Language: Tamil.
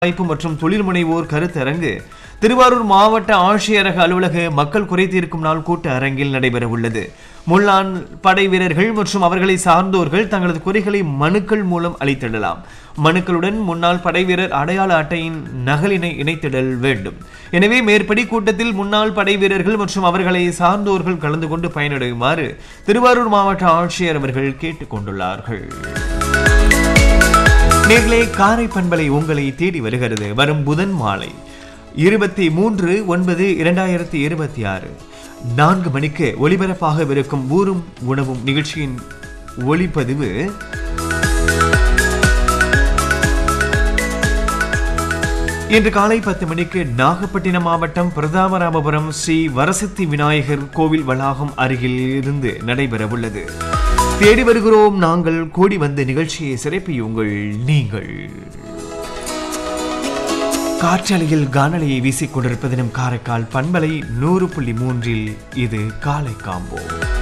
வாய்ப்பு மற்றும் தொழில் முனைவோர் கருத்தரங்கு திருவாரூர் மாவட்ட ஆட்சியரக அலுவலக மக்கள் குறை தீர்க்கும் நாள் கூட்ட அரங்கில் நடைபெற உள்ளது முன்னாள் படை வீரர்கள் மற்றும் அவர்களை சார்ந்தோர்கள் தங்களது குறைகளை மனுக்கள் மூலம் அளித்திடலாம் மனுக்களுடன் முன்னாள் படை வீரர் அடையாள அட்டையின் நகலினை இணைத்திடல் வேண்டும் எனவே மேற்படி கூட்டத்தில் முன்னாள் படை வீரர்கள் மற்றும் அவர்களை சார்ந்தோர்கள் கலந்து கொண்டு பயனடையுமாறு திருவாரூர் மாவட்ட ஆட்சியர் அவர்கள் கேட்டுக்கொண்டுள்ளார்கள் நேர்களே காரை பண்பலை உங்களை தேடி வருகிறது வரும் புதன் மாலை இருபத்தி மூன்று ஒன்பது இரண்டாயிரத்தி இருபத்தி ஆறு நான்கு மணிக்கு ஒளிபரப்பாகவிருக்கும் ஊரும் உணவும் நிகழ்ச்சியின் ஒளிப்பதிவு இன்று காலை பத்து மணிக்கு நாகப்பட்டினம் மாவட்டம் பிரதாமராமபுரம் ஸ்ரீ வரசித்தி விநாயகர் கோவில் வளாகம் அருகில் இருந்து நடைபெறவுள்ளது தேடி வருகிறோம் நாங்கள் கூடி வந்த நிகழ்ச்சியை சிறப்பியுங்கள் நீங்கள் காற்றலையில் கானலையை வீசிக் கொண்டிருப்பது நம் காரைக்கால் பண்பலை நூறு புள்ளி மூன்றில் இது காலை காம்போ